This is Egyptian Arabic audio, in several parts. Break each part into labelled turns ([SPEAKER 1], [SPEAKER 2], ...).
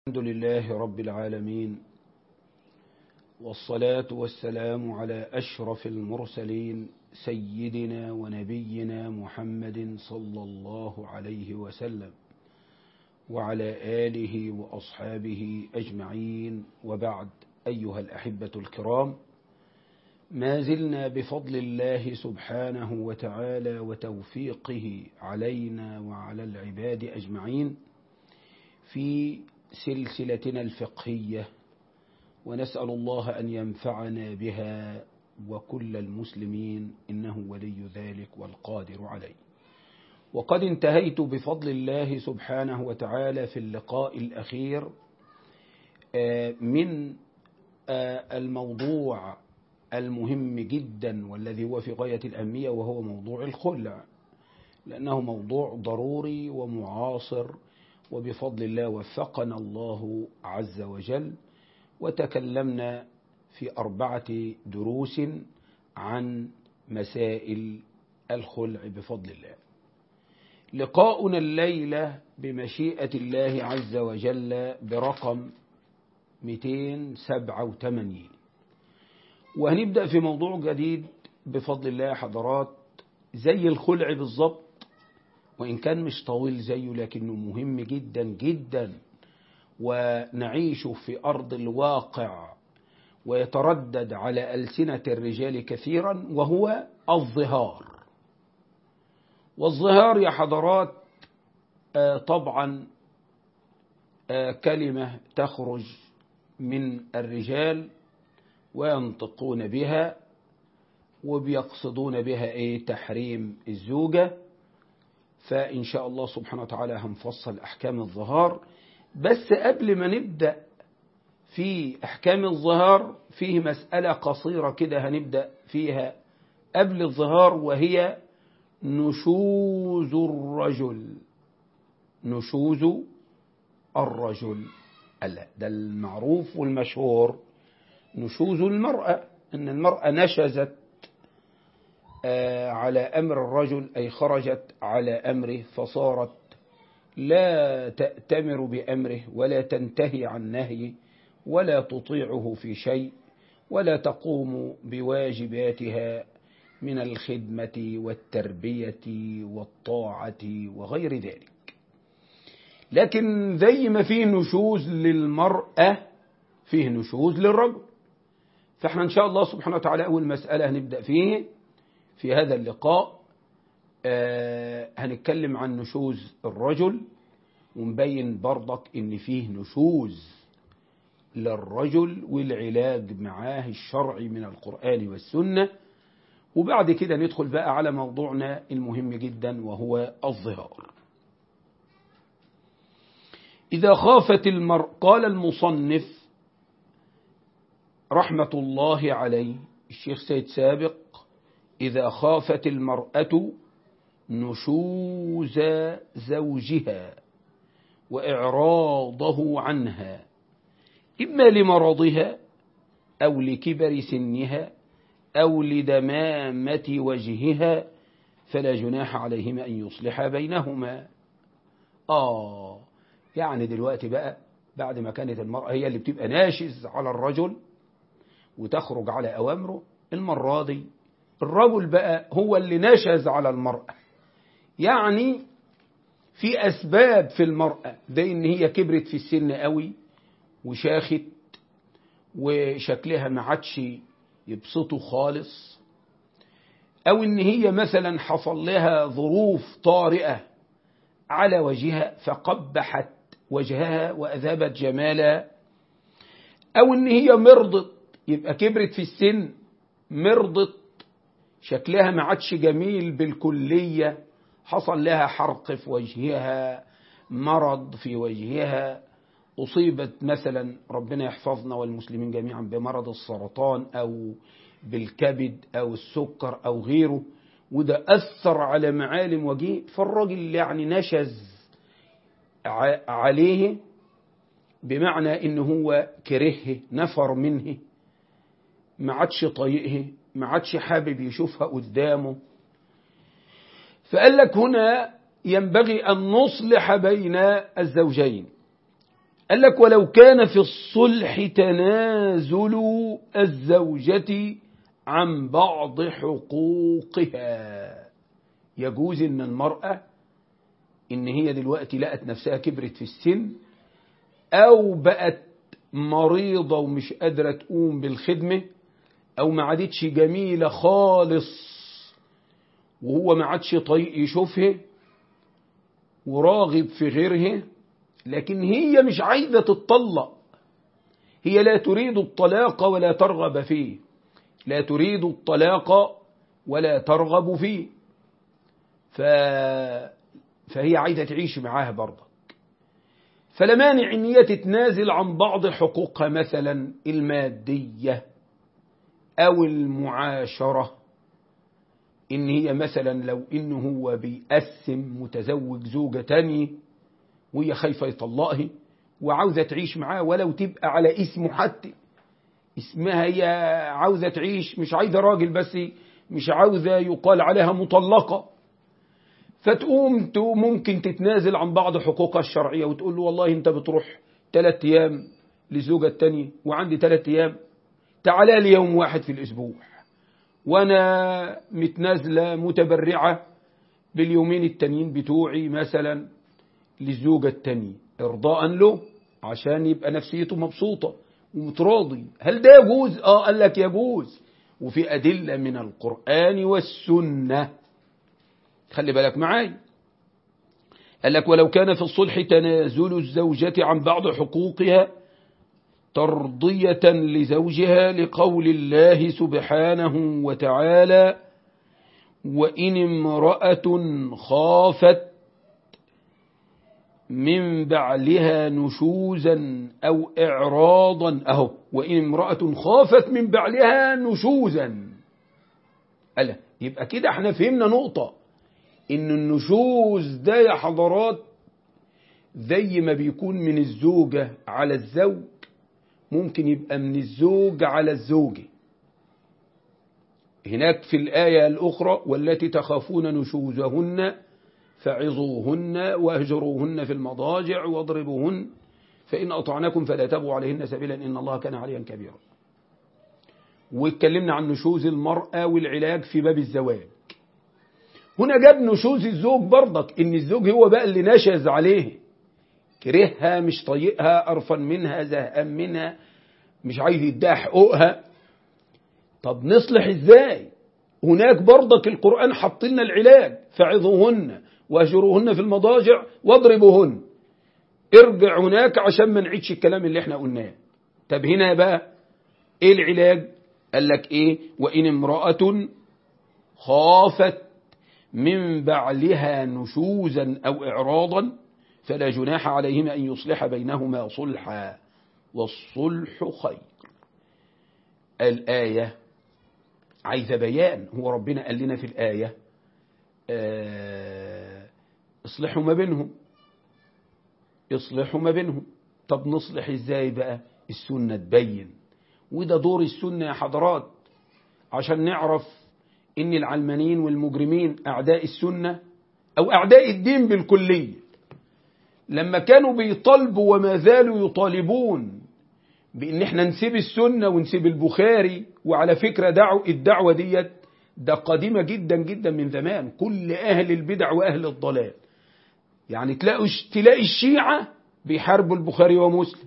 [SPEAKER 1] الحمد لله رب العالمين والصلاة والسلام على أشرف المرسلين سيدنا ونبينا محمد صلى الله عليه وسلم وعلى آله وأصحابه أجمعين وبعد أيها الأحبة الكرام ما زلنا بفضل الله سبحانه وتعالى وتوفيقه علينا وعلى العباد أجمعين في سلسلتنا الفقهية ونسأل الله أن ينفعنا بها وكل المسلمين إنه ولي ذلك والقادر عليه وقد انتهيت بفضل الله سبحانه وتعالى في اللقاء الأخير من الموضوع المهم جدا والذي هو في غاية الأهمية وهو موضوع الخلع لأنه موضوع ضروري ومعاصر وبفضل الله وفقنا الله عز وجل وتكلمنا في أربعة دروس عن مسائل الخلع بفضل الله لقاؤنا الليلة بمشيئة الله عز وجل برقم 287 وهنبدأ في موضوع جديد بفضل الله حضرات زي الخلع بالضبط وإن كان مش طويل زيه لكنه مهم جدا جدا ونعيش في أرض الواقع ويتردد على ألسنة الرجال كثيرا وهو الظهار والظهار يا حضرات طبعا كلمة تخرج من الرجال وينطقون بها وبيقصدون بها ايه تحريم الزوجه فإن شاء الله سبحانه وتعالى هنفصل أحكام الظهار بس قبل ما نبدأ في أحكام الظهار فيه مسألة قصيرة كده هنبدأ فيها قبل الظهار وهي نشوز الرجل نشوز الرجل لا ده المعروف والمشهور نشوز المرأة إن المرأة نشزت على أمر الرجل أي خرجت على أمره فصارت لا تأتمر بأمره ولا تنتهي عن نهيه ولا تطيعه في شيء ولا تقوم بواجباتها من الخدمة والتربية والطاعة وغير ذلك لكن زي ما فيه نشوز للمرأة فيه نشوز للرجل فاحنا ان شاء الله سبحانه وتعالى أول مسألة هنبدأ فيه في هذا اللقاء آه هنتكلم عن نشوز الرجل ونبين برضك ان فيه نشوز للرجل والعلاج معاه الشرعي من القرآن والسنة وبعد كده ندخل بقى على موضوعنا المهم جدا وهو الظهار إذا خافت المرء قال المصنف رحمة الله عليه الشيخ سيد سابق إذا خافت المرأة نشوز زوجها وإعراضه عنها إما لمرضها أو لكبر سنها أو لدمامة وجهها فلا جناح عليهما أن يصلحا بينهما آه يعني دلوقتي بقى بعد ما كانت المرأة هي اللي بتبقى ناشز على الرجل وتخرج على أوامره المرة دي الرجل بقى هو اللي نشز على المرأة يعني في أسباب في المرأة زي إن هي كبرت في السن قوي وشاخت وشكلها ما عادش يبسطه خالص أو إن هي مثلا حصل لها ظروف طارئة على وجهها فقبحت وجهها وأذهبت جمالها أو إن هي مرضت يبقى كبرت في السن مرضت شكلها ما عادش جميل بالكلية حصل لها حرق في وجهها مرض في وجهها أصيبت مثلا ربنا يحفظنا والمسلمين جميعا بمرض السرطان أو بالكبد أو السكر أو غيره وده أثر على معالم وجهه فالراجل يعني نشز عليه بمعنى إن هو كرهه نفر منه ما عادش طايقه ما عادش حابب يشوفها قدامه فقال لك هنا ينبغي أن نصلح بين الزوجين قال لك ولو كان في الصلح تنازل الزوجة عن بعض حقوقها يجوز ان المرأة ان هي دلوقتي لقت نفسها كبرت في السن او بقت مريضة ومش قادرة تقوم بالخدمة او ما عادتش جميلة خالص وهو ما عادش طايق يشوفها وراغب في غيرها لكن هي مش عايزة تتطلق هي لا تريد الطلاق ولا ترغب فيه لا تريد الطلاق ولا ترغب فيه ف... فهي عايزة تعيش معاها برضك فلا مانع ان هي تتنازل عن بعض حقوقها مثلا المادية او المعاشرة ان هي مثلا لو انه هو بيقسم متزوج زوجة تانية وهي خايفة يطلقها وعاوزة تعيش معاه ولو تبقى على اسمه حتى اسمها هي عاوزة تعيش مش عايزة راجل بس مش عاوزة يقال عليها مطلقة فتقوم ممكن تتنازل عن بعض حقوقها الشرعية وتقول له والله انت بتروح ثلاث ايام للزوجة التانية وعندي ثلاث ايام تعالى لي يوم واحد في الاسبوع وانا متنازلة متبرعة باليومين التانيين بتوعي مثلا للزوجة التانية ارضاء له عشان يبقى نفسيته مبسوطة ومتراضي هل ده يجوز اه قال لك يجوز وفي أدلة من القرآن والسنة خلي بالك معاي قال لك ولو كان في الصلح تنازل الزوجة عن بعض حقوقها ترضية لزوجها لقول الله سبحانه وتعالى وإن امرأة خافت من بعلها نشوزا أو إعراضا أهو وإن امرأة خافت من بعلها نشوزا ألا يبقى كده احنا فهمنا نقطة إن النشوز ده يا حضرات زي ما بيكون من الزوجة على الزوج ممكن يبقى من الزوج على الزوجة هناك في الآية الأخرى والتي تخافون نشوزهن فعظوهن واهجروهن في المضاجع واضربوهن فإن أطعنكم فلا تبغوا عليهن سبيلا إن الله كان عليا كبيرا واتكلمنا عن نشوز المرأة والعلاج في باب الزواج هنا جاب نشوز الزوج برضك إن الزوج هو بقى اللي نشز عليه كرهها مش طايقها قرفان منها زهقان منها مش عايز يديها حقوقها طب نصلح ازاي هناك برضك القرآن حط لنا العلاج فعظوهن واهجروهن في المضاجع واضربوهن ارجع هناك عشان ما نعيدش الكلام اللي احنا قلناه طب هنا بقى ايه العلاج قال لك ايه وان امرأة خافت من بعلها نشوزا او اعراضا فلا جناح عليهما ان يصلح بينهما صلحا والصلح خير الآية عايزة بيان هو ربنا قال لنا في الآية آه اصلحوا ما بينهم اصلحوا ما بينهم طب نصلح ازاي بقى السنة تبين وده دور السنة يا حضرات عشان نعرف ان العلمانيين والمجرمين اعداء السنة او اعداء الدين بالكلية لما كانوا بيطالبوا وما زالوا يطالبون بان احنا نسيب السنة ونسيب البخاري وعلى فكرة دعوا الدعوة ديت ده قديمة جدا جدا من زمان كل أهل البدع وأهل الضلال يعني تلاقوا تلاقي الشيعة بيحاربوا البخاري ومسلم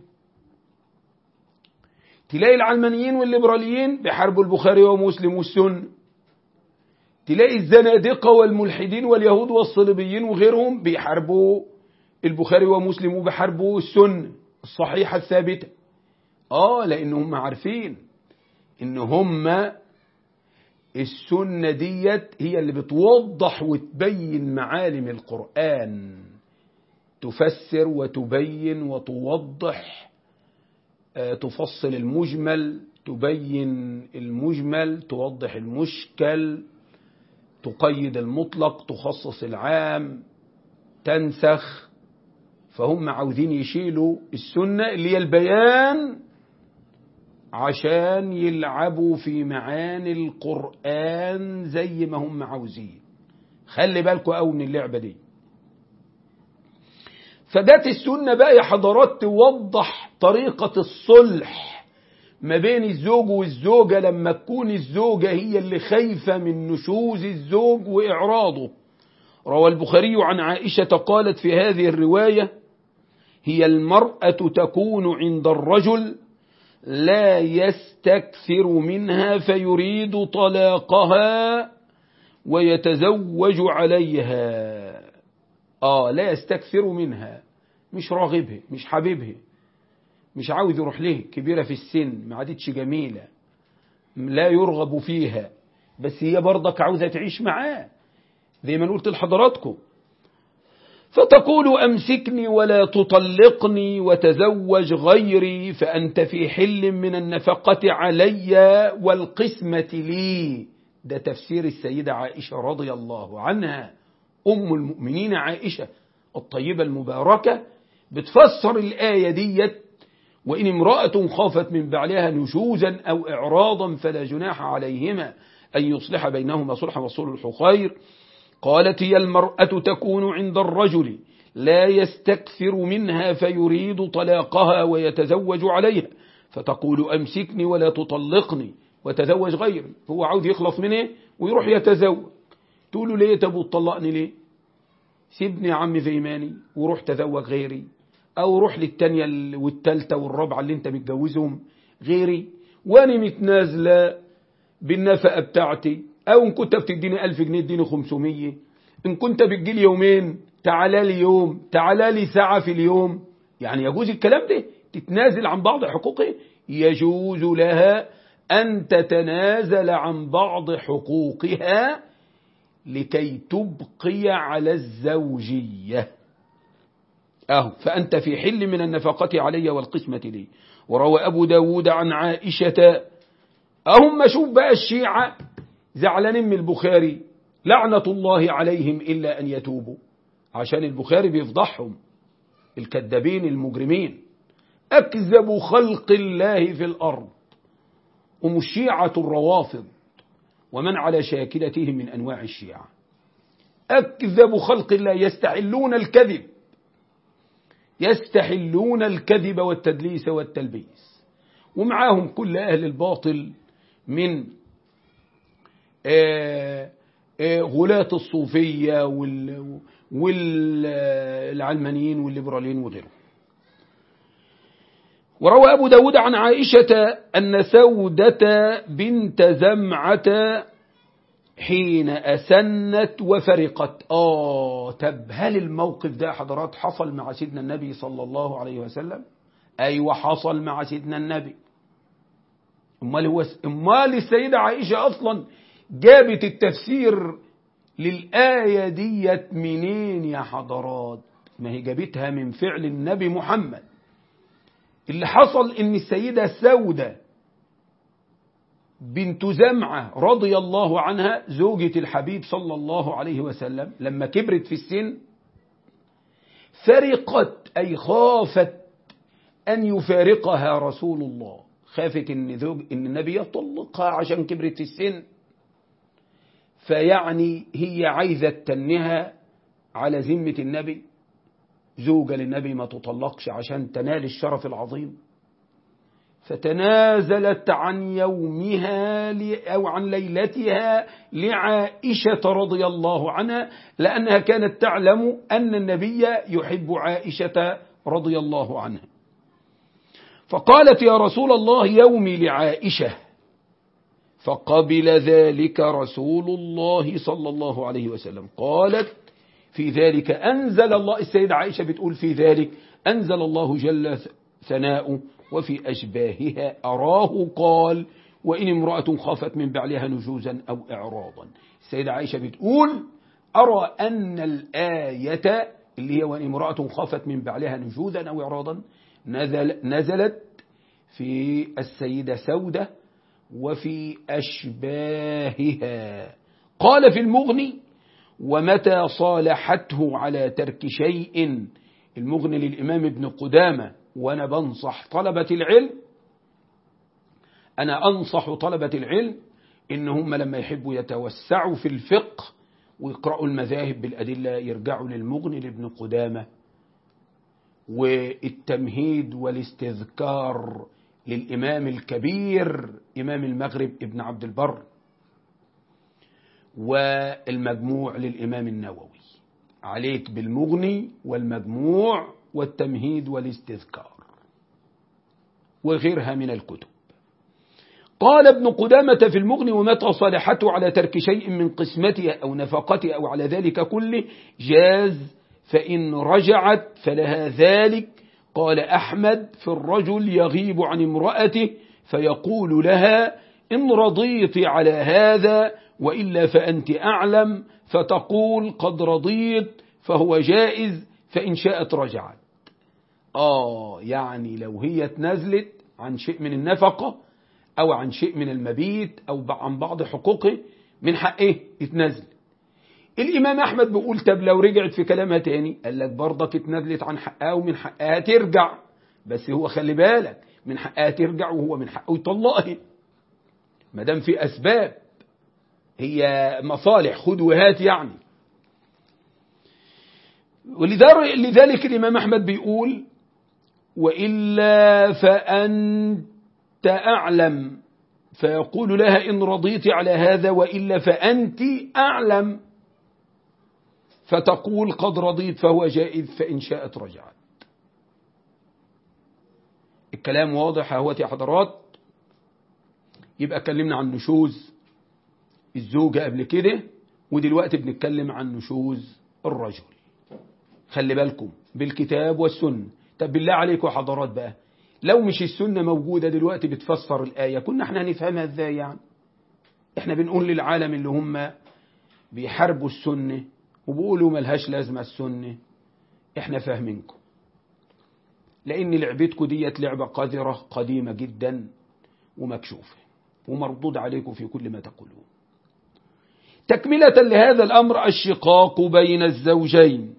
[SPEAKER 1] تلاقي العلمانيين والليبراليين بيحاربوا البخاري ومسلم والسنة تلاقي الزنادقة والملحدين واليهود والصليبيين وغيرهم بيحاربوا البخاري ومسلم وبيحاربوا السنة الصحيحة الثابتة آه لأنهم عارفين إن هم السنة ديت هي اللي بتوضح وتبين معالم القرآن تفسر وتبين وتوضح تفصل المجمل تبين المجمل توضح المشكل تقيد المطلق تخصص العام تنسخ فهم عاوزين يشيلوا السنة اللي هي البيان عشان يلعبوا في معاني القرآن زي ما هم عاوزين خلي بالكوا قوي من اللعبة دي فجت السنة بقى يا حضرات توضح طريقة الصلح ما بين الزوج والزوجة لما تكون الزوجة هي اللي خايفة من نشوز الزوج وإعراضه روى البخاري عن عائشة قالت في هذه الرواية هي المرأة تكون عند الرجل لا يستكثر منها فيريد طلاقها ويتزوج عليها آه لا يستكثر منها مش راغبها مش حبيبها مش عاوز يروح ليه كبيرة في السن ما عادتش جميلة لا يرغب فيها بس هي برضك عاوزة تعيش معاه زي ما قلت لحضراتكم فتقول أمسكني ولا تطلقني وتزوج غيري فأنت في حل من النفقة علي والقسمة لي ده تفسير السيدة عائشة رضي الله عنها أم المؤمنين عائشة الطيبة المباركة بتفسر الآية ديت وإن امرأة خافت من بعلها نشوزا أو إعراضا فلا جناح عليهما أن يصلح بينهما صلحا والصلح خير قالت هي المرأة تكون عند الرجل لا يستكثر منها فيريد طلاقها ويتزوج عليها فتقول أمسكني ولا تطلقني وتزوج غيري هو عاوز يخلص منه ويروح يتزوج تقول له ليه تبو تطلقني ليه سيبني يا عم زيماني وروح تزوج غيري او روح للتانية والتالتة والرابعة اللي انت متجوزهم غيري وانا متنازلة بالنفقة بتاعتي او ان كنت بتديني الف جنيه اديني خمسمية ان كنت بتجيلي يومين تعالى لي يوم تعالى لي ساعة في اليوم يعني يجوز الكلام ده تتنازل عن بعض حقوقه يجوز لها أن تتنازل عن بعض حقوقها لكي تبقي على الزوجية أهو فأنت في حل من النفقة علي والقسمة لي وروى أبو داود عن عائشة أهم شوف بقى الشيعة زعلانين من البخاري لعنة الله عليهم إلا أن يتوبوا عشان البخاري بيفضحهم الكذابين المجرمين أكذب خلق الله في الأرض هم الشيعة الروافض ومن على شاكلتهم من أنواع الشيعة أكذب خلق الله يستحلون الكذب يستحلون الكذب والتدليس والتلبيس ومعاهم كل أهل الباطل من آه آه غلاة الصوفية والعلمانيين والليبراليين وغيرهم وروى أبو داود عن عائشة أن سودة بنت زمعة حين أسنت وفرقت آه طب هل الموقف ده حضرات حصل مع سيدنا النبي صلى الله عليه وسلم أيوة حصل مع سيدنا النبي أمال, هو أمال السيدة عائشة أصلا جابت التفسير للآية ديت منين يا حضرات ما هي جابتها من فعل النبي محمد اللي حصل ان السيدة سودة بنت زمعة رضي الله عنها زوجة الحبيب صلى الله عليه وسلم لما كبرت في السن فرقت أي خافت أن يفارقها رسول الله خافت إن, زوج إن النبي يطلقها عشان كبرت في السن فيعني هي عايزة تنها على ذمة النبي زوجة للنبي ما تطلقش عشان تنال الشرف العظيم فتنازلت عن يومها أو عن ليلتها لعائشة رضي الله عنها لأنها كانت تعلم أن النبي يحب عائشة رضي الله عنها فقالت يا رسول الله يومي لعائشة فقبل ذلك رسول الله صلى الله عليه وسلم قالت في ذلك أنزل الله السيدة عائشة بتقول في ذلك أنزل الله جل ثناؤه وفي أشباهها أراه قال وإن امرأة خافت من بعلها نجوزا أو إعراضا السيدة عائشة بتقول أرى أن الآية اللي هي وإن امرأة خافت من بعلها نجوزا أو إعراضا نزل نزلت في السيدة سودة وفي أشباهها قال في المغني ومتى صالحته على ترك شيء المغني للإمام ابن قدامة وأنا بنصح طلبة العلم أنا أنصح طلبة العلم إن هم لما يحبوا يتوسعوا في الفقه ويقرأوا المذاهب بالأدلة يرجعوا للمغني لابن قدامة والتمهيد والاستذكار للإمام الكبير إمام المغرب ابن عبد البر والمجموع للإمام النووي عليك بالمغني والمجموع والتمهيد والاستذكار وغيرها من الكتب قال ابن قدامة في المغني ومتى صالحته على ترك شيء من قسمتها أو نفقتها أو على ذلك كله جاز فإن رجعت فلها ذلك قال أحمد في الرجل يغيب عن امرأته فيقول لها إن رضيت على هذا وإلا فأنت أعلم فتقول قد رضيت فهو جائز فإن شاءت رجعت آه يعني لو هي تنزلت عن شيء من النفقة أو عن شيء من المبيت أو عن بعض حقوقه من حقه يتنزل الإمام أحمد بيقول طب لو رجعت في كلامها تاني قال لك برضك اتنزلت عن حقها ومن حقها ترجع بس هو خلي بالك من حقها ترجع وهو من حقه يطلقها ما دام في أسباب هي مصالح خد وهات يعني ولذلك الإمام أحمد بيقول وإلا فأنت أعلم فيقول لها إن رضيت على هذا وإلا فأنت أعلم فتقول قد رضيت فهو جائز فإن شاءت رجعت الكلام واضح اهوت يا حضرات يبقى اتكلمنا عن نشوز الزوجة قبل كده ودلوقتي بنتكلم عن نشوز الرجل خلي بالكم بالكتاب والسنة طب بالله عليكم يا حضرات بقى لو مش السنة موجودة دلوقتي بتفسر الآية كنا احنا هنفهمها ازاي يعني احنا بنقول للعالم اللي هم بيحاربوا السنة وبيقولوا ملهاش لازمة السنة احنا فاهمينكم لأن لعبتكم ديت لعبة قذرة قديمة جدا ومكشوفة ومردود عليكم في كل ما تقولون تكملة لهذا الأمر الشقاق بين الزوجين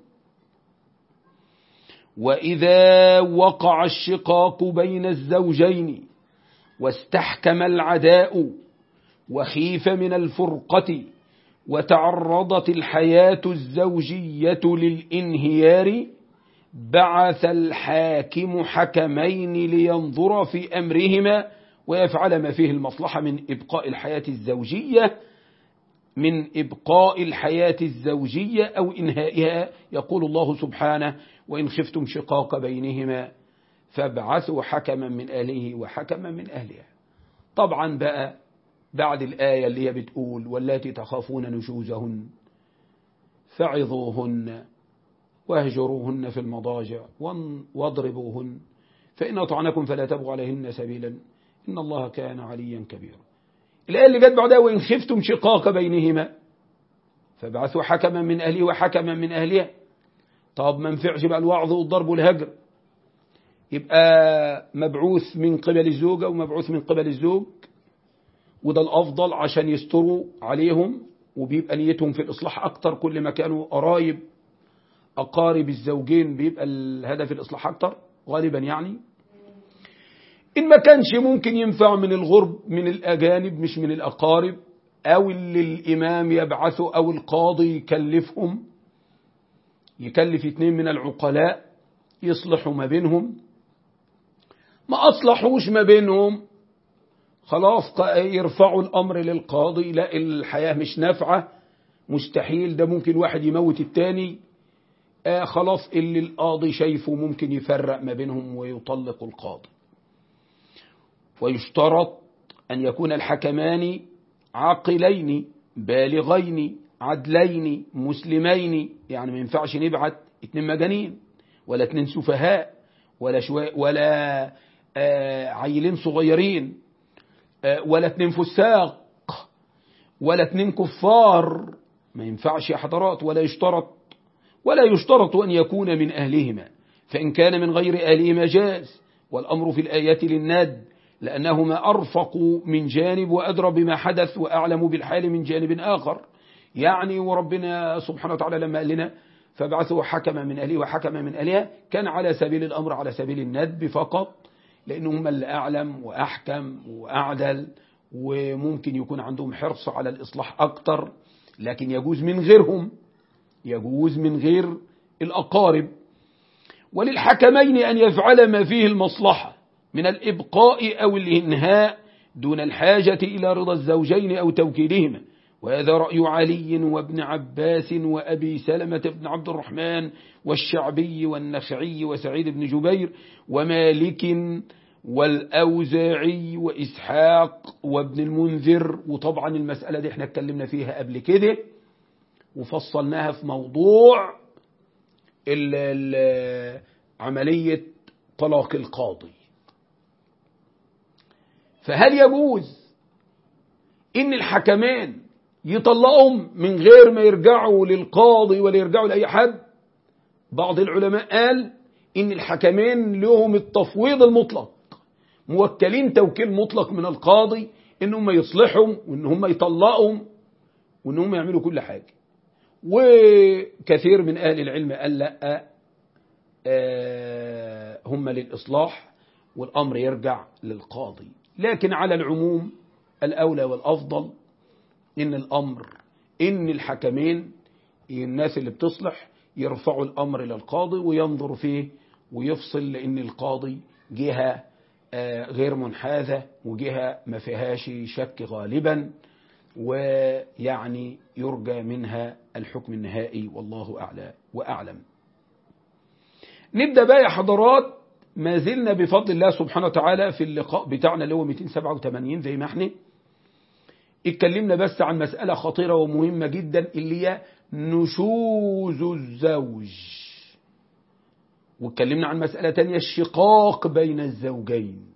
[SPEAKER 1] وإذا وقع الشقاق بين الزوجين واستحكم العداء وخيف من الفرقة وتعرضت الحياة الزوجية للانهيار بعث الحاكم حكمين لينظر في أمرهما ويفعل ما فيه المصلحة من إبقاء الحياة الزوجية من إبقاء الحياة الزوجية أو إنهائها يقول الله سبحانه وإن خفتم شقاق بينهما فابعثوا حكما من أهله وحكما من أهلها طبعا بقى بعد الآية اللي هي بتقول واللاتي تخافون نشوزهن فعظوهن واهجروهن في المضاجع واضربوهن فإن أطعنكم فلا تبغوا عليهن سبيلا إن الله كان عليا كبيرا الآية اللي جت بعدها وإن خفتم شقاق بينهما فابعثوا حكما من أهله وحكما من أهلها طب ما ينفعش بقى الوعظ والضرب والهجر يبقى مبعوث من قبل الزوجة ومبعوث من قبل الزوج وده الأفضل عشان يستروا عليهم وبيبقى نيتهم في الإصلاح أكتر كل ما كانوا قرايب أقارب الزوجين بيبقى الهدف الإصلاح أكتر غالبا يعني إن ما كانش ممكن ينفع من الغرب من الأجانب مش من الأقارب أو اللي الإمام يبعثه أو القاضي يكلفهم يكلف اتنين من العقلاء يصلحوا ما بينهم ما أصلحوش ما بينهم خلاص يرفعوا الأمر للقاضي لا الحياة مش نافعة مستحيل ده ممكن واحد يموت التاني آه خلاص اللي القاضي شايفه ممكن يفرق ما بينهم ويطلق القاضي ويشترط أن يكون الحكمان عاقلين بالغين عدلين مسلمين يعني ما ينفعش نبعت اتنين مجانين ولا اتنين سفهاء ولا شوي ولا آه عيلين صغيرين آه ولا اتنين فساق ولا اتنين كفار ما ينفعش يا حضرات ولا يشترط ولا يشترط أن يكون من أهلهما فإن كان من غير أهلهما جاز والأمر في الآيات للند لأنهما أرفق من جانب وأدرى بما حدث وأعلم بالحال من جانب آخر يعني وربنا سبحانه وتعالى لما قال لنا فابعثوا حكما من أهله وحكما من أهلها كان على سبيل الأمر على سبيل الندب فقط لأنهم اللي أعلم وأحكم وأعدل وممكن يكون عندهم حرص على الإصلاح أكتر لكن يجوز من غيرهم يجوز من غير الأقارب وللحكمين أن يفعل ما فيه المصلحة من الإبقاء أو الإنهاء دون الحاجة إلى رضا الزوجين أو توكيلهما وهذا رأي علي وابن عباس وأبي سلمة بن عبد الرحمن والشعبي والنخعي وسعيد بن جبير ومالك والأوزاعي وإسحاق وابن المنذر وطبعا المسألة دي احنا اتكلمنا فيها قبل كده وفصلناها في موضوع ال ال عملية طلاق القاضي فهل يجوز ان الحكمان يطلقهم من غير ما يرجعوا للقاضي ولا يرجعوا لأي حد بعض العلماء قال ان الحكمين لهم التفويض المطلق موكلين توكيل مطلق من القاضي ان هم يصلحهم وان هم يطلقهم وان هم يعملوا كل حاجة وكثير من اهل العلم قال لا آه هم للإصلاح والأمر يرجع للقاضي لكن على العموم الأولى والأفضل إن الأمر إن الحكمين الناس اللي بتصلح يرفعوا الأمر للقاضي وينظر فيه ويفصل لأن القاضي جهة غير منحازة وجهة ما فيهاش شك غالبا ويعني يرجى منها الحكم النهائي والله أعلى وأعلم نبدأ بقى يا حضرات ما زلنا بفضل الله سبحانه وتعالى في اللقاء بتاعنا اللي هو 287 زي ما احنا اتكلمنا بس عن مسألة خطيرة ومهمة جدا اللي هي نشوز الزوج واتكلمنا عن مسألة تانية الشقاق بين الزوجين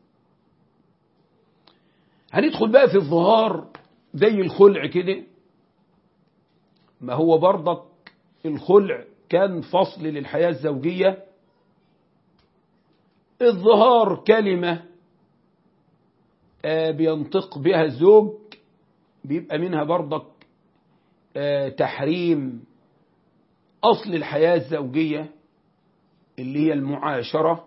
[SPEAKER 1] هندخل بقى في الظهار زي الخلع كده ما هو برضك الخلع كان فصل للحياة الزوجية الظهار كلمة بينطق بها الزوج بيبقى منها برضك تحريم أصل الحياة الزوجية اللي هي المعاشرة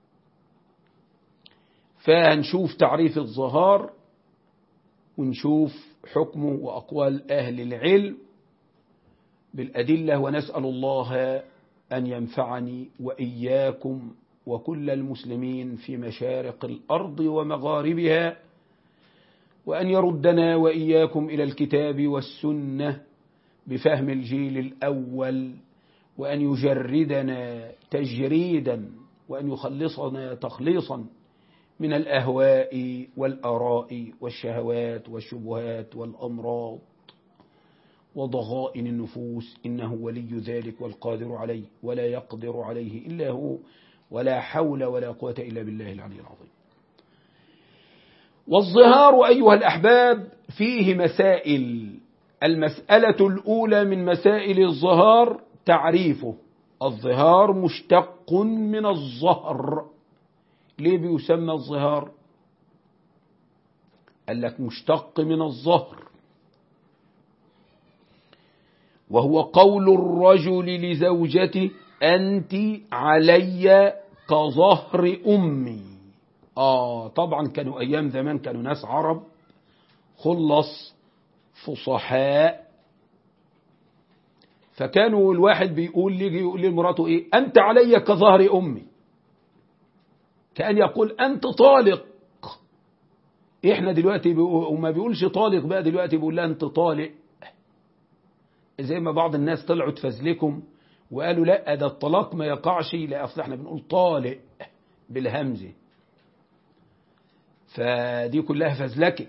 [SPEAKER 1] فهنشوف تعريف الظهار ونشوف حكمه وأقوال أهل العلم بالأدلة ونسأل الله أن ينفعني وإياكم وكل المسلمين في مشارق الأرض ومغاربها وأن يردنا وإياكم إلى الكتاب والسنة بفهم الجيل الأول وأن يجردنا تجريدا وأن يخلصنا تخليصا من الأهواء والآراء والشهوات والشبهات والأمراض وضغائن النفوس إنه ولي ذلك والقادر عليه ولا يقدر عليه إلا هو ولا حول ولا قوة إلا بالله العلي العظيم والظهار أيها الأحباب فيه مسائل المسألة الأولى من مسائل الظهار تعريفه الظهار مشتق من الظهر ليه بيسمى الظهار قال لك مشتق من الظهر وهو قول الرجل لزوجته أنت علي كظهر أمي آه طبعا كانوا أيام زمان كانوا ناس عرب خلص فصحاء فكانوا الواحد بيقول لي يقول لمراته ايه انت علي كظهر امي كان يقول انت طالق احنا دلوقتي وما بيقولش طالق بقى دلوقتي بيقول لها انت طالق زي ما بعض الناس طلعوا تفزلكم وقالوا لا ده الطلاق ما يقعش لا اصل احنا بنقول طالق بالهمزه فدي كلها فزلكه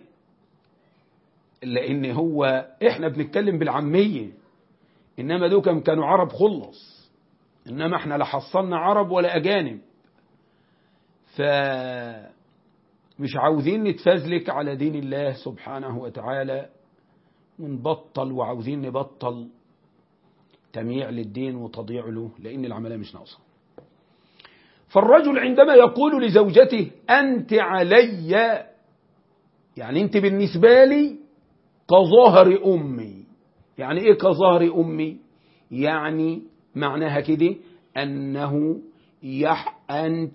[SPEAKER 1] لان هو احنا بنتكلم بالعاميه انما دوكم كانوا عرب خلص انما احنا لا حصلنا عرب ولا اجانب ف مش عاوزين نتفزلك على دين الله سبحانه وتعالى ونبطل وعاوزين نبطل تمييع للدين وتضييع له لان العمليه مش ناقصه فالرجل عندما يقول لزوجته انت علي يعني انت بالنسبه لي كظهر امي يعني ايه كظهر امي يعني معناها كده انه يح انت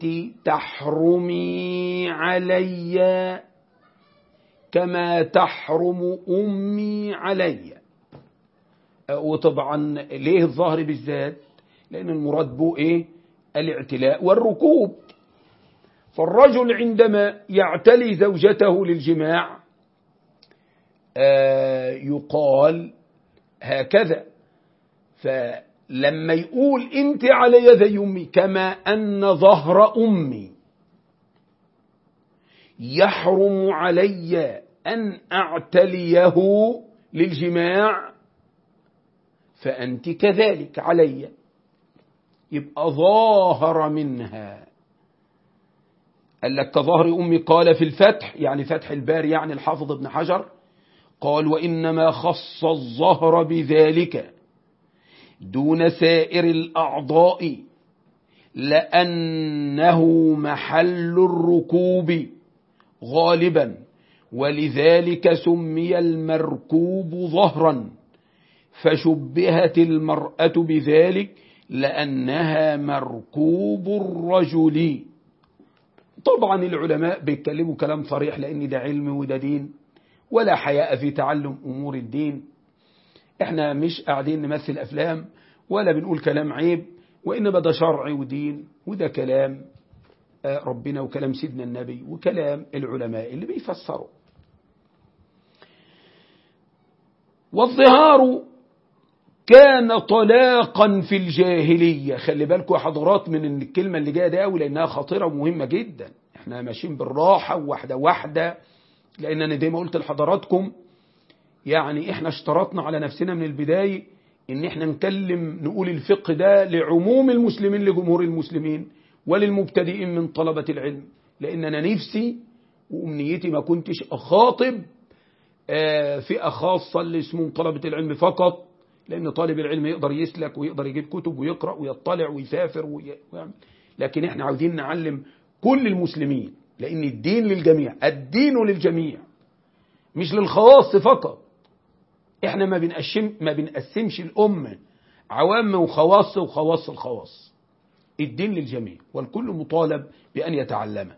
[SPEAKER 1] تحرمي علي كما تحرم امي علي وطبعا ليه الظهر بالذات لان المراد به ايه الاعتلاء والركوب فالرجل عندما يعتلي زوجته للجماع يقال هكذا فلما يقول انت علي زي امي كما ان ظهر امي يحرم علي ان اعتليه للجماع فانت كذلك علي يبقى ظاهر منها قال لك كظهر أمي قال في الفتح يعني فتح الباري يعني الحافظ ابن حجر قال وإنما خص الظهر بذلك دون سائر الأعضاء لأنه محل الركوب غالبا ولذلك سمي المركوب ظهرا فشبهت المرأة بذلك لأنها مركوب الرجل طبعا العلماء بيتكلموا كلام صريح لأن ده علم وده دين ولا حياء في تعلم أمور الدين احنا مش قاعدين نمثل أفلام ولا بنقول كلام عيب وإنما ده شرع ودين وده كلام ربنا وكلام سيدنا النبي وكلام العلماء اللي بيفسروا والظهار كان طلاقا في الجاهلية خلي بالكم يا حضرات من الكلمة اللي جاية دي قوي لأنها خطيرة ومهمة جدا احنا ماشيين بالراحة وواحدة واحدة لأن أنا زي ما قلت لحضراتكم يعني احنا اشترطنا على نفسنا من البداية ان احنا نكلم نقول الفقه ده لعموم المسلمين لجمهور المسلمين وللمبتدئين من طلبة العلم لأن أنا نفسي وأمنيتي ما كنتش أخاطب فئة خاصة اللي اسمهم طلبة العلم فقط لأن طالب العلم يقدر يسلك ويقدر يجيب كتب ويقرأ ويطلع ويسافر ويعمل لكن احنا عاوزين نعلم كل المسلمين لأن الدين للجميع الدين للجميع مش للخواص فقط احنا ما بنقسم ما بنقسمش الأمة عوام وخواص وخواص الخواص الدين للجميع والكل مطالب بأن يتعلمه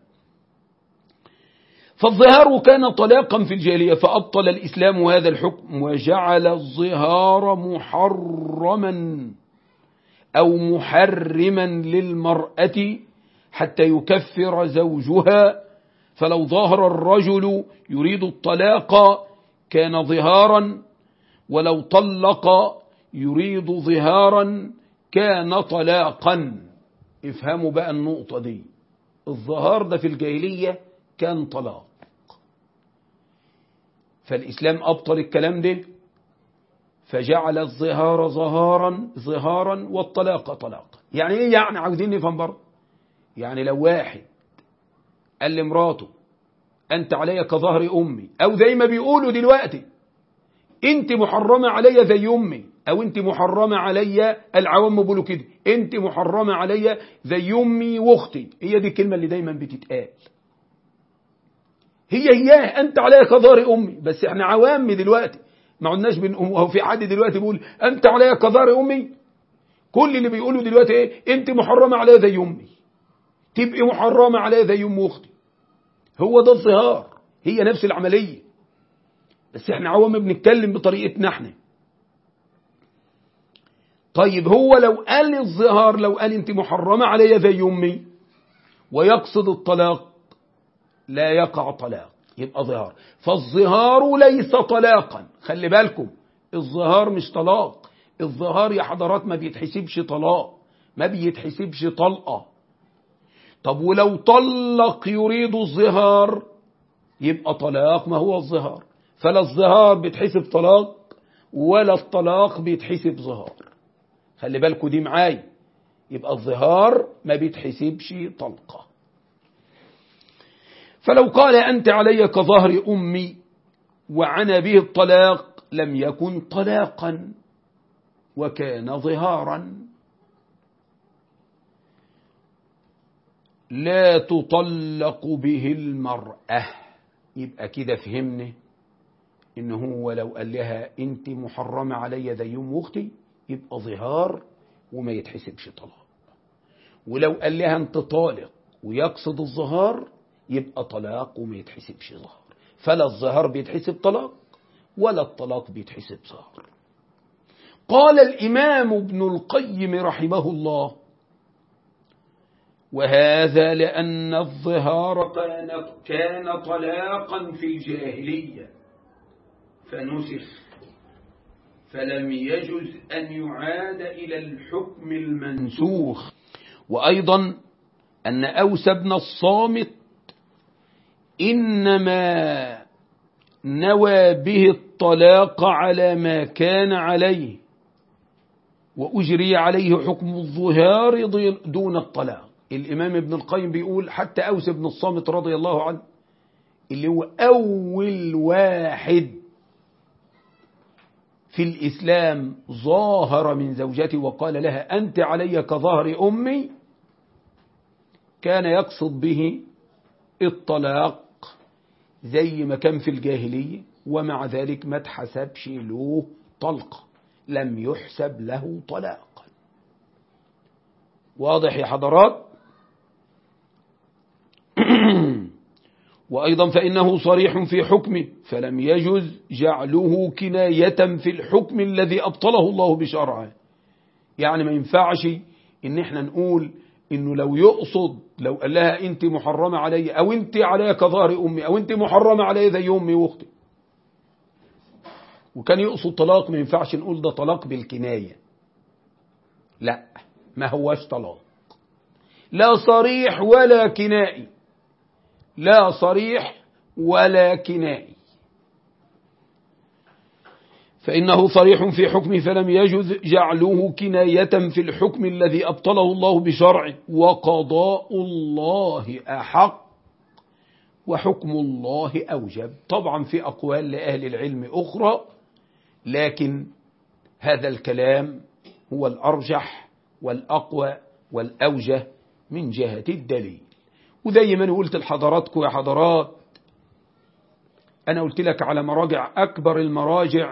[SPEAKER 1] فالظهار كان طلاقا في الجاهلية فأبطل الإسلام هذا الحكم وجعل الظهار محرما أو محرما للمرأة حتى يكفر زوجها فلو ظهر الرجل يريد الطلاق كان ظهارا ولو طلق يريد ظهارا كان طلاقا افهموا بقى النقطة دي الظهار ده في الجاهلية كان طلاق فالإسلام أبطل الكلام ده فجعل الظهار ظهارا ظهارا والطلاق طلاقا يعني ايه يعني عاوزين نفهم برضه يعني لو واحد قال لمراته أنت علي كظهر أمي أو زي ما بيقولوا دلوقتي أنت محرمة علي زي أمي أو أنت محرمة علي العوام بيقولوا كده أنت محرمة علي زي أمي وأختي هي دي الكلمة اللي دايما بتتقال هي هي أنت علي كظهر أمي بس احنا عوام دلوقتي ما عدناش بنقوم وهو في حد دلوقتي بيقول أنت علي كظهر أمي كل اللي بيقولوا دلوقتي ايه أنت محرمة علي زي أمي تبقي محرمة علي زي أم أختي هو ده الظهار هي نفس العملية بس احنا عوام بنتكلم بطريقتنا احنا طيب هو لو قال الظهار لو قال انت محرمة علي زي أمي ويقصد الطلاق لا يقع طلاق يبقى ظهار فالظهار ليس طلاقا خلي بالكم الظهار مش طلاق الظهار يا حضرات ما بيتحسبش طلاق ما بيتحسبش طلقة طب ولو طلق يريد الظهار يبقى طلاق ما هو الظهار فلا الظهار بيتحسب طلاق ولا الطلاق بيتحسب ظهار خلي بالكم دي معايا يبقى الظهار ما بيتحسبش طلقة فلو قال أنت علي كظهر أمي وعنى به الطلاق لم يكن طلاقا وكان ظهارا لا تطلق به المرأة يبقى كده فهمنا إن هو لو قال لها أنت محرمة علي زي أم أختي يبقى ظهار وما يتحسبش طلاق ولو قال لها أنت طالق ويقصد الظهار يبقى طلاق وما يتحسبش ظهار فلا الظهار بيتحسب طلاق ولا الطلاق بيتحسب ظهار قال الإمام ابن القيم رحمه الله وهذا لأن الظهار كان, كان طلاقا في الجاهلية فنسخ فلم يجز أن يعاد إلى الحكم المنسوخ وأيضا أن أوس بن الصامت إنما نوى به الطلاق على ما كان عليه وأجري عليه حكم الظهار دون الطلاق الإمام ابن القيم بيقول حتى أوس بن الصامت رضي الله عنه اللي هو أول واحد في الإسلام ظاهر من زوجته وقال لها أنت علي كظهر أمي كان يقصد به الطلاق زي ما كان في الجاهلية ومع ذلك ما اتحسبش له طلقة لم يحسب له طلاق واضح يا حضرات وأيضا فإنه صريح في حكمه فلم يجز جعله كناية في الحكم الذي أبطله الله بشرعه يعني ما ينفعش إن احنا نقول إنه لو يقصد لو قال لها أنت محرمة علي أو أنت علي كظهر أمي أو أنت محرمة علي زي أمي وأختي وكان يقصد طلاق ما ينفعش نقول ده طلاق بالكناية لا ما هوش طلاق لا صريح ولا كنائي لا صريح ولا كنائي فإنه صريح في حكمه فلم يجز جعله كناية في الحكم الذي أبطله الله بشرعه وقضاء الله أحق وحكم الله أوجب طبعا في أقوال لأهل العلم أخرى لكن هذا الكلام هو الأرجح والأقوى والأوجه من جهة الدليل وزي ما أنا قلت لحضراتكم يا حضرات أنا قلت لك على مراجع أكبر المراجع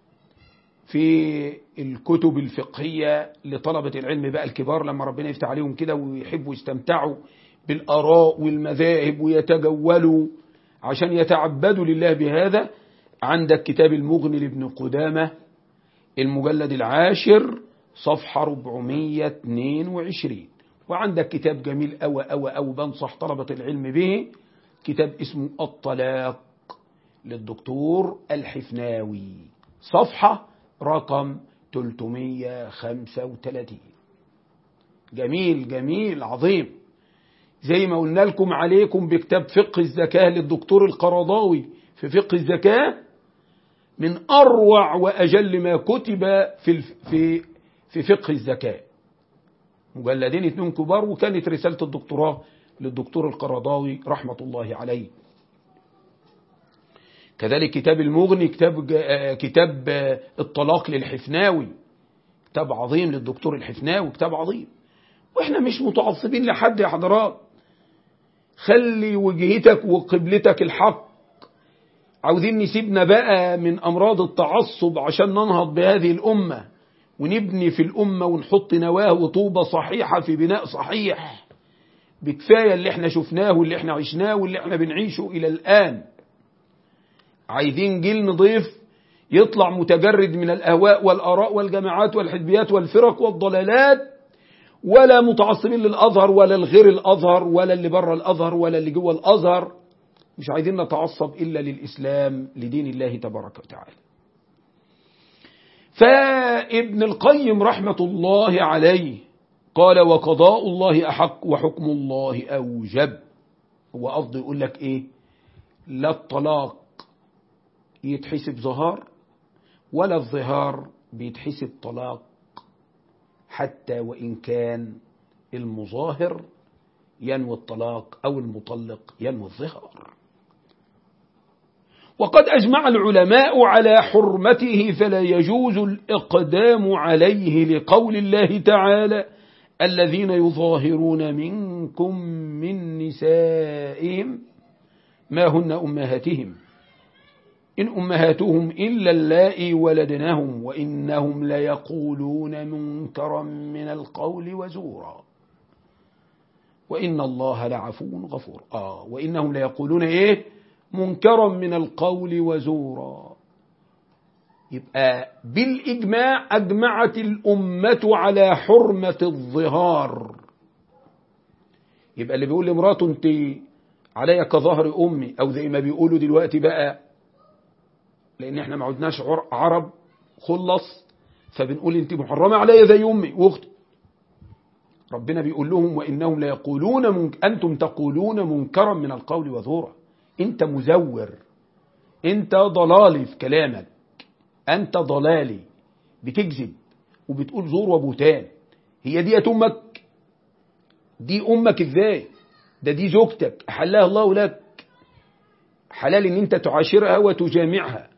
[SPEAKER 1] في الكتب الفقهية لطلبة العلم بقى الكبار لما ربنا يفتح عليهم كده ويحبوا يستمتعوا بالآراء والمذاهب ويتجولوا عشان يتعبدوا لله بهذا عندك كتاب المغني لابن قدامة المجلد العاشر صفحة 422 وعندك كتاب جميل أوى أوى أو بنصح طلبة العلم به كتاب اسمه الطلاق للدكتور الحفناوي صفحة رقم 335 جميل جميل عظيم زي ما قلنا لكم عليكم بكتاب فقه الزكاة للدكتور القرضاوي في فقه الزكاة من أروع وأجل ما كتب في في في فقه الزكاة مجلدين اتنين كبار وكانت رسالة الدكتوراه للدكتور القرضاوي رحمة الله عليه كذلك كتاب المغني كتاب كتاب الطلاق للحفناوي كتاب عظيم للدكتور الحفناوي كتاب عظيم واحنا مش متعصبين لحد يا حضرات خلي وجهتك وقبلتك الحق عاوزين نسيبنا بقى من أمراض التعصب عشان ننهض بهذه الأمة ونبني في الأمة ونحط نواه وطوبة صحيحة في بناء صحيح بكفاية اللي احنا شفناه واللي احنا عشناه واللي احنا بنعيشه إلى الآن عايزين جيل نضيف يطلع متجرد من الأهواء والآراء والجماعات والحزبيات والفرق والضلالات ولا متعصبين للأزهر ولا الغير الأزهر ولا اللي بره الأزهر ولا اللي جوه الأزهر مش عايزين نتعصب إلا للإسلام لدين الله تبارك وتعالى فابن القيم رحمة الله عليه قال وقضاء الله أحق وحكم الله أوجب هو قصده يقول لك إيه لا الطلاق يتحسب ظهار ولا الظهار بيتحسب طلاق حتى وإن كان المظاهر ينوي الطلاق أو المطلق ينوي الظهار وقد أجمع العلماء على حرمته فلا يجوز الإقدام عليه لقول الله تعالى الذين يظاهرون منكم من نسائهم ما هن أمهاتهم إن أمهاتهم إلا اللائي ولدنهم وإنهم ليقولون منكرا من القول وزورا وإن الله لعفو غفور آه وإنهم ليقولون إيه منكرا من القول وزورا يبقى بالإجماع أجمعت الأمة على حرمة الظهار يبقى اللي بيقول لمراته انت عليا كظهر امي او زي ما بيقولوا دلوقتي بقى لان احنا ما عدناش عرب خلص فبنقول انت محرمه عليا زي امي واختي ربنا بيقول لهم وانهم ليقولون منك انتم تقولون منكرا من القول وزورا انت مزور انت ضلالي في كلامك انت ضلالي بتكذب وبتقول زور وبهتان هي دي امك دي امك ازاي ده دي زوجتك احلها الله لك حلال ان انت تعاشرها وتجامعها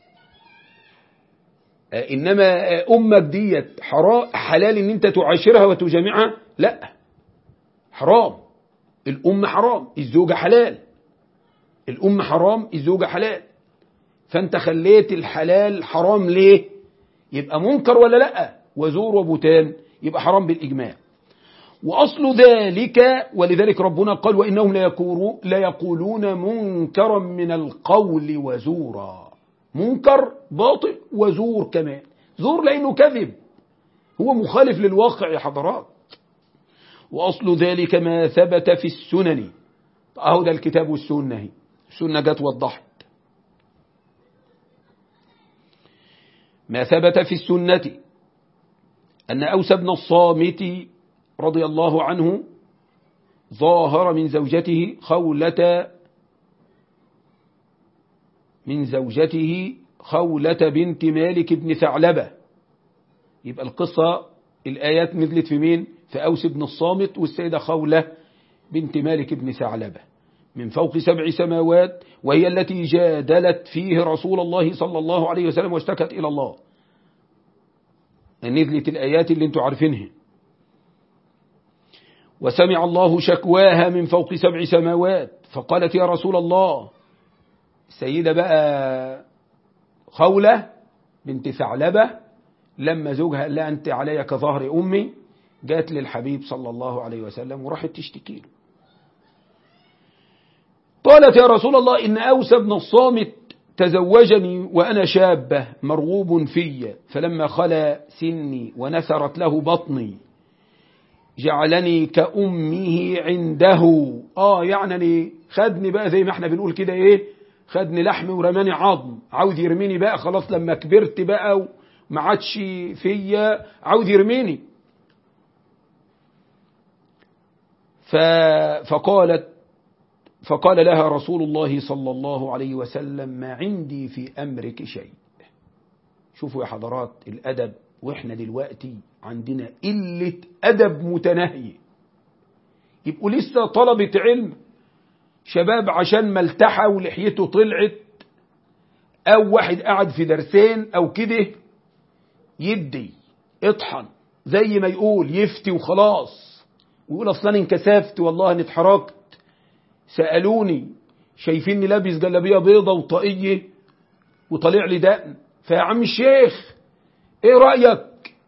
[SPEAKER 1] انما امك ديت حرام حلال ان انت تعاشرها وتجامعها لا حرام الام حرام الزوجه حلال الام حرام الزوجه حلال فانت خليت الحلال حرام ليه يبقى منكر ولا لا وزور وبتان يبقى حرام بالاجماع واصل ذلك ولذلك ربنا قال وانهم لا يقولون منكرا من القول وزورا منكر باطل وزور كمان زور لأنه كذب هو مخالف للواقع يا حضرات وأصل ذلك ما ثبت في السنن أهو ده الكتاب والسنة السنة جت وضحت ما ثبت في السنة أن أوس بن الصامت رضي الله عنه ظاهر من زوجته خولة من زوجته خولة بنت مالك بن ثعلبة يبقى القصة الآيات نزلت في مين في أوس بن الصامت والسيدة خولة بنت مالك بن ثعلبة من فوق سبع سماوات وهي التي جادلت فيه رسول الله صلى الله عليه وسلم واشتكت إلى الله نزلت الآيات اللي انتم عارفينها وسمع الله شكواها من فوق سبع سماوات فقالت يا رسول الله السيدة بقى خولة بنت ثعلبة لما زوجها قال لها أنت علي كظهر أمي جات للحبيب صلى الله عليه وسلم وراحت تشتكي له قالت يا رسول الله إن أوس بن الصامت تزوجني وأنا شابة مرغوب في فلما خلا سني ونثرت له بطني جعلني كأمه عنده آه يعني خدني بقى زي ما احنا بنقول كده ايه خدني لحم ورماني عظم عاوز يرميني بقى خلاص لما كبرت بقى وما عادش فيا عاوز يرميني فقالت فقال لها رسول الله صلى الله عليه وسلم ما عندي في أمرك شيء شوفوا يا حضرات الأدب وإحنا دلوقتي عندنا قلة أدب متناهية يبقوا لسه طلبة علم شباب عشان ما التحى ولحيته طلعت أو واحد قاعد في درسين أو كده يدي اطحن زي ما يقول يفتي وخلاص ويقول أصلا انكسفت والله اني اتحركت سألوني شايفيني لابس جلابيه بيضة وطاقية وطالع لي دقن فيا عم الشيخ ايه رأيك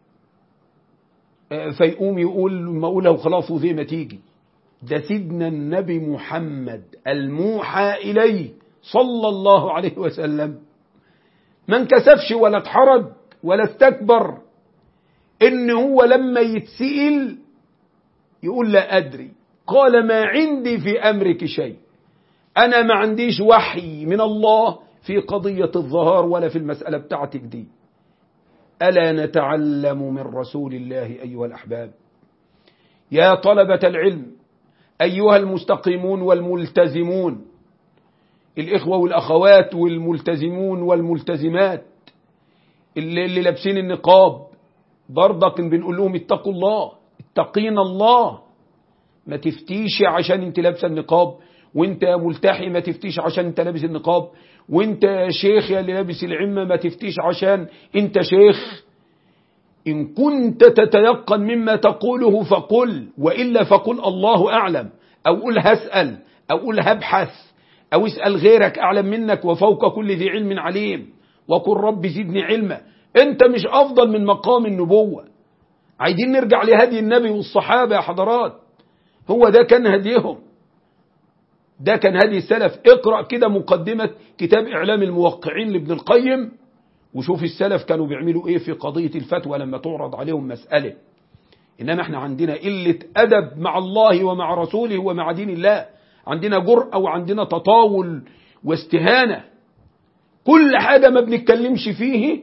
[SPEAKER 1] فيقوم يقول ما اقولها وخلاص وزي ما تيجي ده سيدنا النبي محمد الموحى إليه صلى الله عليه وسلم ما انكسفش ولا اتحرج ولا استكبر ان هو لما يتسئل يقول لا أدري قال ما عندي في أمرك شيء أنا ما عنديش وحي من الله في قضية الظهار ولا في المسألة بتاعتك دي ألا نتعلم من رسول الله أيها الأحباب يا طلبة العلم أيها المستقيمون والملتزمون الإخوة والأخوات والملتزمون والملتزمات اللي, اللي لابسين النقاب برضك بنقول لهم اتقوا الله اتقين الله ما تفتيش عشان انت لابسه النقاب وانت ملتحي ما تفتيش عشان انت لابس النقاب وانت شيخ يا اللي لابس العمه ما تفتيش عشان انت شيخ إن كنت تتيقن مما تقوله فقل وإلا فقل الله أعلم أو قل هسأل أو قل هبحث أو اسأل غيرك أعلم منك وفوق كل ذي علم عليم وقل رب زدني علما أنت مش أفضل من مقام النبوة عايزين نرجع لهدي النبي والصحابة يا حضرات هو ده كان هديهم ده كان هدي السلف اقرأ كده مقدمة كتاب إعلام الموقعين لابن القيم وشوف السلف كانوا بيعملوا ايه في قضية الفتوى لما تعرض عليهم مسألة إنما احنا عندنا قلة أدب مع الله ومع رسوله ومع دين الله عندنا جرأة وعندنا تطاول واستهانة كل حاجة ما بنتكلمش فيه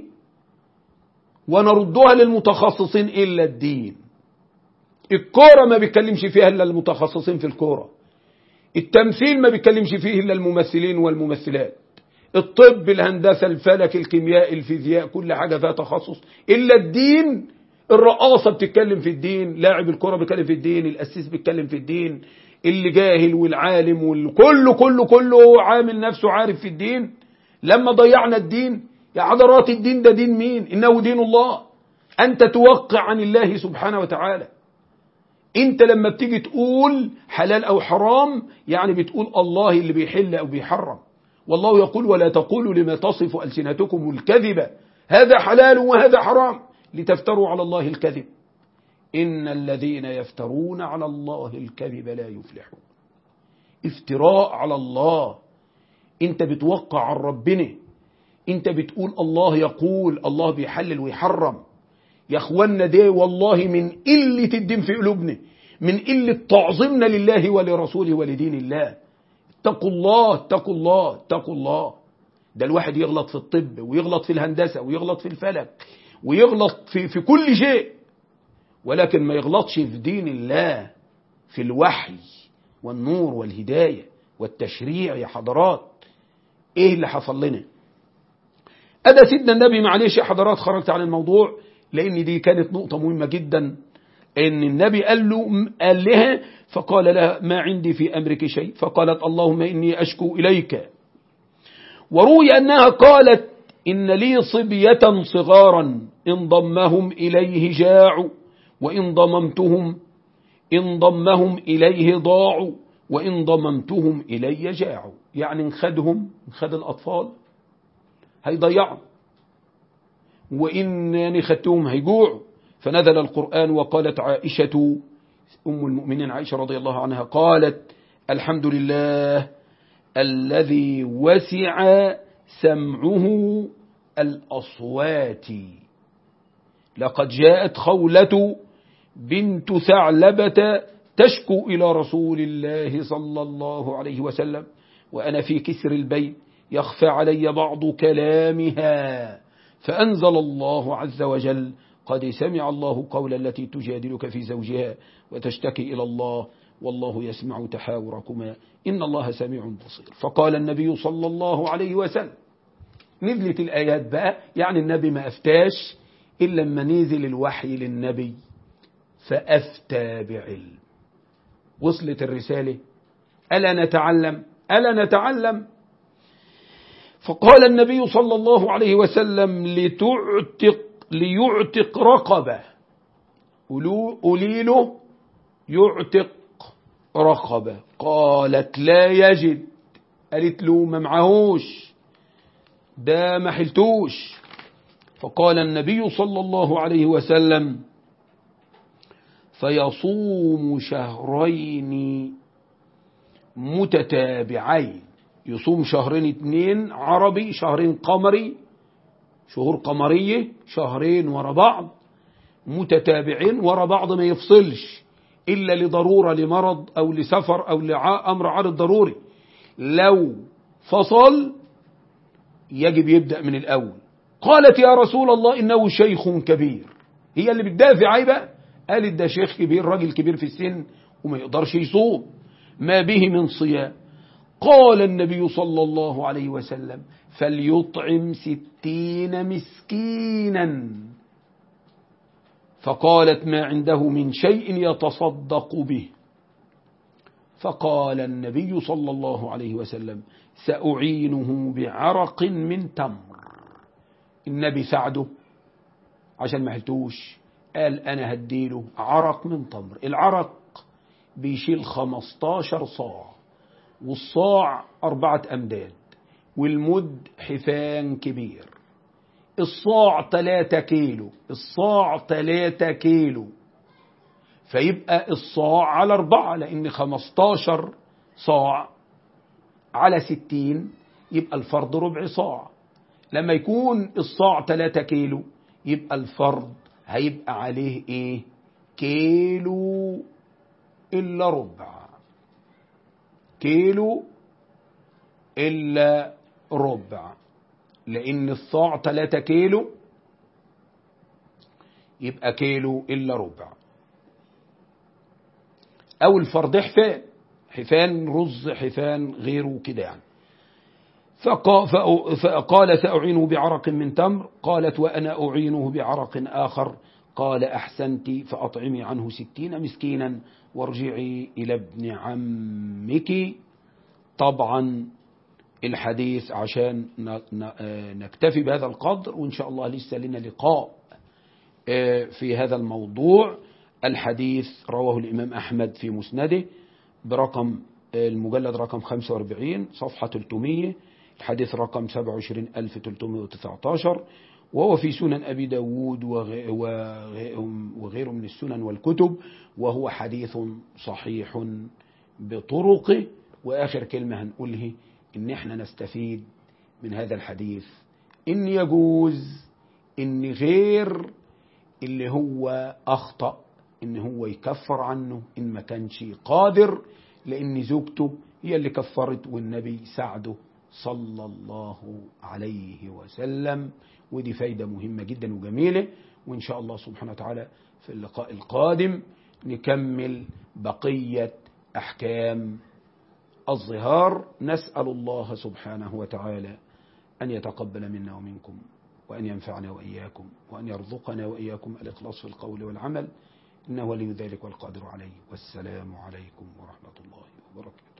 [SPEAKER 1] ونردها للمتخصصين إلا الدين الكورة ما بيتكلمش فيها إلا المتخصصين في الكورة التمثيل ما بيتكلمش فيه إلا الممثلين والممثلات الطب الهندسة الفلك الكيمياء الفيزياء كل حاجة فيها تخصص إلا الدين الرقاصة بتتكلم في الدين لاعب الكرة بيتكلم في الدين الأسيس بيتكلم في الدين اللي جاهل والعالم والكل كله كله عامل نفسه عارف في الدين لما ضيعنا الدين يا حضرات الدين ده دين مين إنه دين الله أنت توقع عن الله سبحانه وتعالى انت لما بتيجي تقول حلال او حرام يعني بتقول الله اللي بيحل او بيحرم والله يقول ولا تقولوا لما تصف ألسنتكم الكذب هذا حلال وهذا حرام لتفتروا على الله الكذب إن الذين يفترون على الله الكذب لا يفلحون افتراء على الله انت بتوقع عن ربنا انت بتقول الله يقول الله بيحلل ويحرم يا اخوانا ده والله من قلة الدين في قلوبنا من قلة تعظيمنا لله ولرسوله ولدين الله اتقوا الله اتقوا الله اتقوا الله ده الواحد يغلط في الطب ويغلط في الهندسة ويغلط في الفلك ويغلط في, في كل شيء ولكن ما يغلطش في دين الله في الوحي والنور والهداية والتشريع يا حضرات ايه اللي حصل لنا أدا سيدنا النبي معلش يا حضرات خرجت عن الموضوع لأن دي كانت نقطة مهمة جدا ان النبي قال له قال لها فقال لها ما عندي في أمرك شيء فقالت اللهم إني أشكو إليك وروي أنها قالت إن لي صبية صغارا إن ضمهم إليه جاعوا وإن ضممتهم إن ضمهم إليه ضاعوا وإن ضممتهم إلي جاعوا يعني انخدهم انخد الأطفال هيضيعوا وإن يعني خدتهم هيجوعوا فنزل القرآن وقالت عائشة أم المؤمنين عائشة رضي الله عنها قالت الحمد لله الذي وسع سمعه الأصوات لقد جاءت خولة بنت ثعلبة تشكو إلى رسول الله صلى الله عليه وسلم وأنا في كسر البيت يخفى علي بعض كلامها فأنزل الله عز وجل قد سمع الله قول التي تجادلك في زوجها وتشتكي إلى الله والله يسمع تحاوركما إن الله سميع بصير فقال النبي صلى الله عليه وسلم نزلت الآيات بقى يعني النبي ما أفتاش إلا لما نزل الوحي للنبي فأفتى بعلم وصلت الرسالة ألا نتعلم ألا نتعلم فقال النبي صلى الله عليه وسلم لتعتق ليعتق رقبة قولي له يعتق رقبة قالت لا يجد قالت له ما معهوش ده ما حلتوش فقال النبي صلى الله عليه وسلم فيصوم شهرين متتابعين يصوم شهرين اتنين عربي شهرين قمري شهور قمرية شهرين ورا بعض متتابعين ورا بعض ما يفصلش إلا لضرورة لمرض أو لسفر أو لأمر عارض ضروري لو فصل يجب يبدأ من الأول قالت يا رسول الله إنه شيخ كبير هي اللي بتدافع عيبة قالت ده شيخ كبير راجل كبير في السن وما يقدرش يصوم ما به من صيام قال النبي صلى الله عليه وسلم فليطعم ستين مسكينا فقالت ما عنده من شيء يتصدق به فقال النبي صلى الله عليه وسلم سأعينه بعرق من تمر النبي ساعده عشان ما حلتوش قال أنا هديله عرق من تمر العرق بيشيل 15 صاع والصاع أربعة أمداد والمد حفان كبير الصاع 3 كيلو الصاع 3 كيلو فيبقى الصاع على أربعة لأن 15 صاع على 60 يبقى الفرض ربع صاع لما يكون الصاع 3 كيلو يبقى الفرض هيبقى عليه ايه كيلو إلا ربع كيلو إلا ربع لأن الصاع 3 كيلو يبقى كيلو إلا ربع أو الفرد حفان حفان رز حفان غيره كده يعني فقا فقال سأعينه بعرق من تمر قالت وأنا أعينه بعرق آخر قال أحسنت فأطعمي عنه ستين مسكينا وارجعي إلى ابن عمك طبعا الحديث عشان نكتفي بهذا القدر وإن شاء الله لسه لنا لقاء في هذا الموضوع الحديث رواه الإمام أحمد في مسنده برقم المجلد رقم 45 صفحة 300 الحديث رقم 27319 وهو في سنن أبي داود وغيره من السنن والكتب وهو حديث صحيح بطرقه وآخر كلمة هنقوله إن إحنا نستفيد من هذا الحديث إن يجوز إن غير اللي هو أخطأ إن هو يكفر عنه إن ما كانش قادر لأن زوجته هي اللي كفرت والنبي ساعده صلى الله عليه وسلم ودي فايدة مهمة جدا وجميلة وإن شاء الله سبحانه وتعالى في اللقاء القادم نكمل بقية أحكام الظهار نسأل الله سبحانه وتعالى أن يتقبل منا ومنكم وأن ينفعنا وإياكم وأن يرزقنا وإياكم الإخلاص في القول والعمل إنه ولي ذلك والقادر عليه والسلام عليكم ورحمة الله وبركاته